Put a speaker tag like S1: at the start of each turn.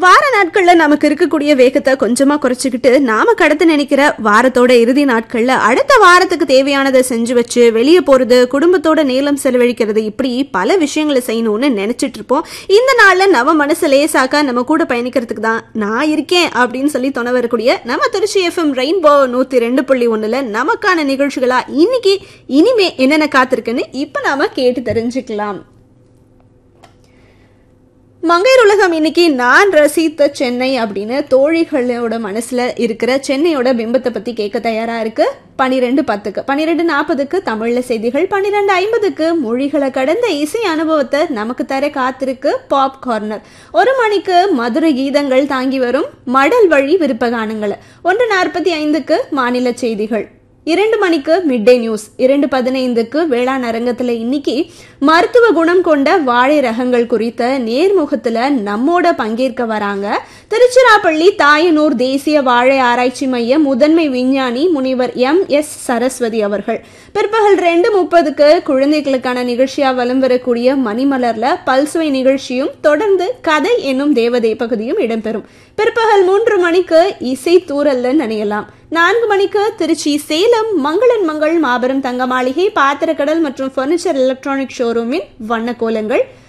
S1: வார நாட்கள்ல நமக்கு இருக்கக்கூடிய வேகத்தை கொஞ்சமா குறைச்சிக்கிட்டு நாம கடத்த நினைக்கிற வாரத்தோட இறுதி நாட்கள்ல அடுத்த வாரத்துக்கு தேவையானதை செஞ்சு வச்சு வெளியே போறது குடும்பத்தோட நேரம் செலவழிக்கிறது இப்படி பல விஷயங்களை செய்யணும்னு நினைச்சிட்டு இருப்போம் இந்த நாள்ல நம்ம மனசு லேசாக்கா நம்ம கூட பயணிக்கிறதுக்கு தான் நான் இருக்கேன் அப்படின்னு சொல்லி துணை வரக்கூடிய நம்ம திருச்சி எஃப்எம் ரெயின்போ நூத்தி ரெண்டு புள்ளி ஒண்ணுல நமக்கான நிகழ்ச்சிகளா இன்னைக்கு இனிமே என்னென்ன காத்திருக்குன்னு இப்ப நாம கேட்டு தெரிஞ்சுக்கலாம் மங்கையர் உலகம் இன்னைக்கு நான் ரசித்த சென்னை அப்படின்னு தோழிகளோட மனசுல இருக்கிற சென்னையோட பிம்பத்தை பத்தி கேட்க தயாரா இருக்கு பனிரெண்டு பத்துக்கு பனிரெண்டு நாற்பதுக்கு தமிழ்ல செய்திகள் பன்னிரெண்டு ஐம்பதுக்கு மொழிகளை கடந்த இசை அனுபவத்தை நமக்கு தர காத்திருக்கு பாப் கார்னர் ஒரு மணிக்கு மதுரை கீதங்கள் தாங்கி வரும் மடல் வழி விருப்ப கானங்களை ஒன்று நாற்பத்தி ஐந்துக்கு மாநில செய்திகள் இரண்டு மணிக்கு மிட் டே நியூஸ் இரண்டு பதினைந்துக்கு வேளாண் அரங்கத்துல இன்னைக்கு மருத்துவ குணம் கொண்ட வாழை ரகங்கள் குறித்த நேர்முகத்துல நம்மோட பங்கேற்க வராங்க திருச்சிராப்பள்ளி தாயனூர் தேசிய வாழை ஆராய்ச்சி மைய முதன்மை விஞ்ஞானி முனிவர் எம் எஸ் சரஸ்வதி அவர்கள் பிற்பகல் ரெண்டு முப்பதுக்கு குழந்தைகளுக்கான நிகழ்ச்சியா வலம் வரக்கூடிய மணிமலர்ல பல்சுவை நிகழ்ச்சியும் தொடர்ந்து கதை என்னும் தேவதை பகுதியும் இடம்பெறும் பிற்பகல் மூன்று மணிக்கு இசை தூரல்ல நனையலாம் நான்கு மணிக்கு திருச்சி சேலம் மங்களன் மங்கள் மாபெரும் தங்க மாளிகை பாத்திரக்கடல் மற்றும் பர்னிச்சர் எலக்ட்ரானிக் ஷோரூமின் வண்ண கோலங்கள்